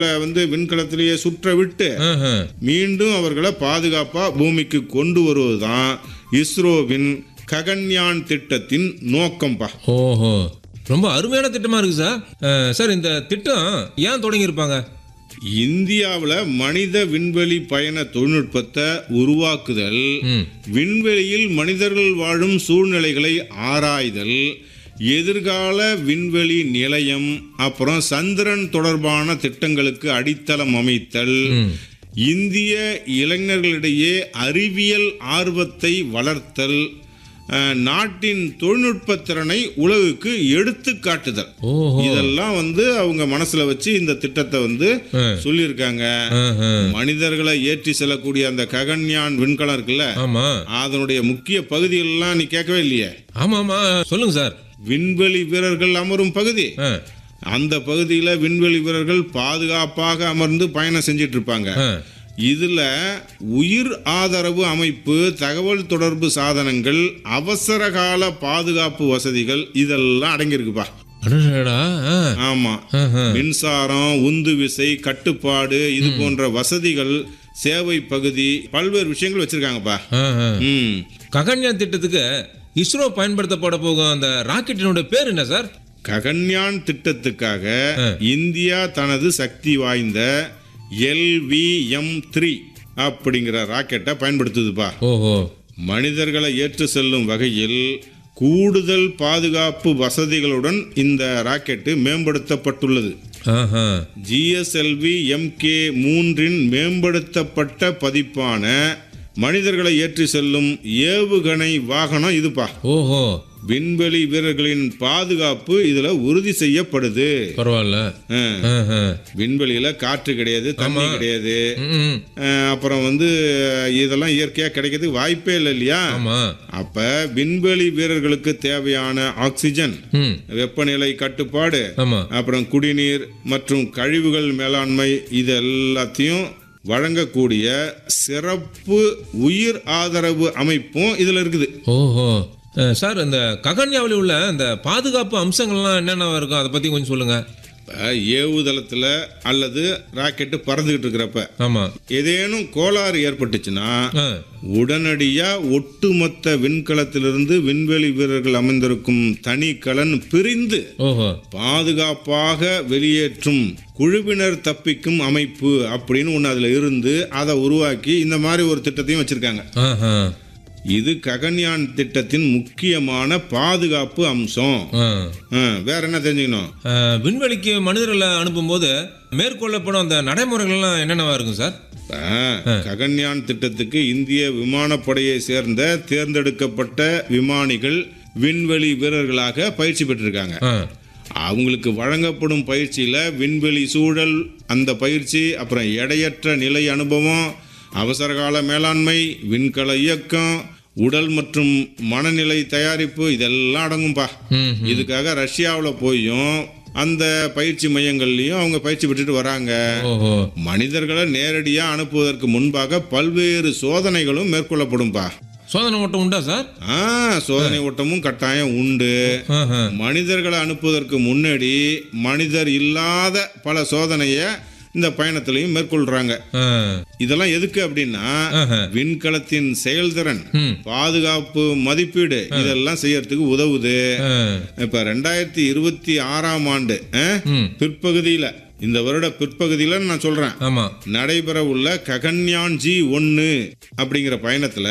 வந்து விண்கலத்திலேயே சுற்ற விட்டு ஆஹா. மீண்டும் அவர்களை பாதுகாப்பா பூமிக்கு கொண்டு வருவதுதான் இஸ்ரோவின் ககன்யான் திட்டத்தின் நோக்கம்பா ஓஹோ ரொம்ப அருமையான திட்டமா இருக்கு சார் அஹ், சார் இந்த திட்டம் ஏன் தொடங்கியிருப்பாங்க இந்தியாவில் மனித விண்வெளி பயண தொழில்நுட்பத்தை உருவாக்குதல் ம் விண்வெளியில் மனிதர்கள் வாழும் சூழ்நிலைகளை ஆராய்தல் எதிர்கால விண்வெளி நிலையம் அப்புறம் சந்திரன் தொடர்பான திட்டங்களுக்கு அடித்தளம் அமைத்தல் ம் இந்திய இளைஞர்களிடையே அறிவியல் ஆர்வத்தை வளர்த்தல் அஹ், நாட்டின் தொழில்நுட்ப திறனை உலகுக்கு எடுத்து காட்டுதல் ஓஹோ இதெல்லாம் வந்து அவங்க மனசுல வச்சு இந்த திட்டத்தை வந்து ஆ. சொல்லியிருக்காங்க ஆஹா. மனிதர்களை ஏற்றி செல்லக்கூடிய அந்த ககன்யான் விண்கலம் இருக்குல்ல ஆமா அதனுடைய முக்கிய பகுதிகளெல்லாம் நீ கேட்கவே இல்லையே ஆமா ஆமா சொல்லுங்க சார் விண்வெளி வீரர்கள் அமரும் பகுதி ஆ, அந்த பகுதியில் விண்வெளி வீரர்கள் பாதுகாப்பாக அமர்ந்து பயணம் செஞ்சிட்டு இருப்பாங்க ஆ. இதுல உயிர் ஆதரவு அமைப்பு தகவல் தொடர்பு சாதனங்கள் அவசர கால பாதுகாப்பு வசதிகள் இதெல்லாம் அடங்கியிருக்குப்பா அடடடா, ஆ. ஆமா ஆஹா. மின்சாரம் உந்து விசை கட்டுப்பாடு இது போன்ற வசதிகள் சேவை பகுதி பல்வேறு விஷயங்கள் வச்சிருக்காங்கப்பா ஆஹா. ம் ககன்யான் திட்டத்துக்கு இஸ்ரோ பயன்படுத்தப்பட போகும் அந்த ராக்கெட்டினுடைய பேர் என்ன சார் ககன்யான் திட்டத்துக்காக இந்தியா தனது சக்தி வாய்ந்த எல்விஎம் த்ரீ அப்படிங்கிற ராக்கெட்டை பயன்படுத்துதுப்பா ஓஹோ மனிதர்களை ஏற்று செல்லும் வகையில் கூடுதல் பாதுகாப்பு வசதிகளுடன் இந்த ராக்கெட்டு மேம்படுத்தப்பட்டுள்ளது ஆஹா ஜிஎஸ்எல்வி எம்கே மூன்றின் மேம்படுத்தப்பட்ட பதிப்பான மனிதர்களை ஏற்றி செல்லும் ஏவுகணை வாகனம் இதுப்பா ஓஹோ விண்வெளி வீரர்களின் பாதுகாப்பு இதுல உறுதி செய்யப்படுது பரவாயில்ல ஆ. ஆஹா. விண்வெளியில காற்று கிடையாது தண்ணி கிடையாது ம், ம். ஆ, அப்புறம் வந்து இதெல்லாம் இயற்கையா கிடைக்கிறதுக்கு வாய்ப்பே இல்லை இல்லையா ஆமா அப்ப விண்வெளி வீரர்களுக்கு தேவையான ஆக்சிஜன் ம் வெப்பநிலை கட்டுப்பாடு ஆமா அப்புறம் குடிநீர் மற்றும் கழிவுகள் மேலாண்மை இது எல்லாத்தையும் வழங்கக்கூடிய சிறப்பு உயிர் ஆதரவு அமைப்பும் இதுல இருக்குது ஓஹோ அஹ், சார் இந்த ககன்யாவில் உள்ள இந்த பாதுகாப்பு அம்சங்கள்லாம் என்னென்ன இருக்கும் அதை பத்தி கொஞ்சம் சொல்லுங்க இப்ப ஏவுதளத்துல அல்லது ராக்கெட்டு பறந்துகிட்டு இருக்கிறப்ப ஆமா ஏதேனும் கோளாறு ஏற்பட்டுச்சுன்னா ஆ. உடனடியா ஒட்டுமொத்த விண்கலத்திலிருந்து விண்வெளி வீரர்கள் அமைந்திருக்கும் தனி கலன் பிரிந்து ஓஹோ பாதுகாப்பாக வெளியேற்றும் குழுவினர் தப்பிக்கும் அமைப்பு அப்படின்னு ஒன்று அதில் இருந்து அதை உருவாக்கி இந்த மாதிரி ஒரு திட்டத்தையும் வச்சிருக்காங்க ஆஹா இது ககன்யான் திட்டத்தின் முக்கியமான பாதுகாப்பு அம்சம் ஆ. ஆ, வேற என்ன தெரிஞ்சுக்கணும் அஹ், விண்வெளிக்கு மனிதர்களை அனுப்பும்போது மேற்கொள்ளப்படும் அந்த நடைமுறைகள்லாம் என்னென்னவா இருக்கும் சார் இப்ப ககன்யான் திட்டத்துக்கு இந்திய விமானப்படையை சேர்ந்த தேர்ந்தெடுக்கப்பட்ட விமானிகள் விண்வெளி வீரர்களாக பயிற்சி பெற்றிருக்காங்க ஆ. அவங்களுக்கு வழங்கப்படும் பயிற்சியில விண்வெளி சூழல் அந்த பயிற்சி அப்புறம் எடையற்ற நிலை அனுபவம் அவசரகால மேலாண்மை விண்கல இயக்கம் உடல் மற்றும் மனநிலை தயாரிப்பு இதெல்லாம் அடங்கும்பா ம் இதுக்காக ரஷ்யாவில் போயும் அந்த பயிற்சி மையங்கள்லையும் அவங்க பயிற்சி பெற்றுட்டு வராங்க ஓஹோ மனிதர்களை நேரடியாக அனுப்புவதற்கு முன்பாக பல்வேறு சோதனைகளும் மேற்கொள்ளப்படும்பா சோதனை ஓட்டம் உண்டா சார் ஆ சோதனை ஓட்டமும் கட்டாயம் உண்டு ஆஹா. மனிதர்களை அனுப்புவதற்கு முன்னாடி மனிதர் இல்லாத பல சோதனையை இந்த பயணத்திலையும் மேற்கொள்றாங்க ஆ. இதெல்லாம் எதுக்கு அப்படின்னா ஆஹா. விண்கலத்தின் செயல்திறன் ம். பாதுகாப்பு மதிப்பீடு இதெல்லாம் செய்யறதுக்கு உதவுது ஆ. இப்ப ரெண்டாயிரத்தி இருபத்தி ஆறாம் ஆண்டு ஆ, ம். பிற்பகுதியில இந்த வருட பிற்பகுதியில நான் சொல்றேன் ஆமா நடைபெற உள்ள ககன்யான் ஜி ஒன்று அப்படிங்கிற பயணத்தில்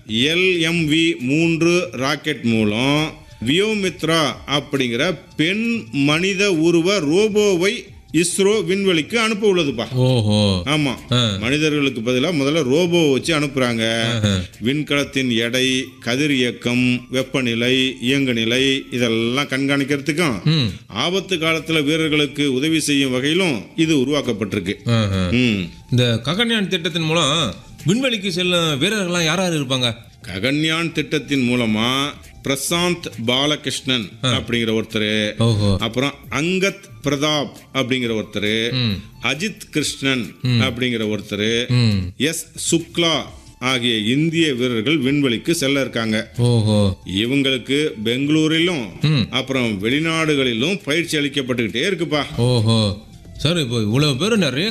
எல்எம்வி மூன்று ராக்கெட் மூலம் வியோமித்ரா அப்படிங்கிற பெண் மனித உருவ ரோபோவை இஸ்ரோ விண்வெளிக்கு அனுப்ப உள்ளதுப்பா ஓஹோ ஆமா ஆ. மனிதர்களுக்கு பதிலாக முதல்ல ரோபோ வச்சு அனுப்புறாங்க ஆஹா. விண்கலத்தின் எடை கதிர் இயக்கம் வெப்பநிலை இயங்குநிலை இதெல்லாம் கண்காணிக்கிறதுக்கும் ம் ஆபத்து காலத்துல வீரர்களுக்கு உதவி செய்யும் வகையிலும் இது உருவாக்கப்பட்டிருக்கு ஆஹா. ம் இந்த ககன்யான் திட்டத்தின் மூலம் விண்வெளிக்கு செல்லும் வீரர்கள்லாம் யார் யார் இருப்பாங்க ககன்யான் திட்டத்தின் மூலமா பிரசாந்த் பாலகிருஷ்ணன் அப்படிங்கிற ஒருத்தர் ஓஹோ அப்புறம் அங்கத் பிரதாப் அப்படிங்கிற ஒருத்தர் ம் அஜித் கிருஷ்ணன் அப்படிங்கிற ஒருத்தர் ம் எஸ் சுக்லா ஆகிய இந்திய வீரர்கள் விண்வெளிக்கு செல்ல இருக்காங்க ஓஹோ இவங்களுக்கு பெங்களூரிலும் ம். அப்புறம் வெளிநாடுகளிலும் பயிற்சி அளிக்கப்பட்டுக்கிட்டே இருக்குப்பா ஓஹோ சார் இப்போ இவ்வளோ பேர் நிறைய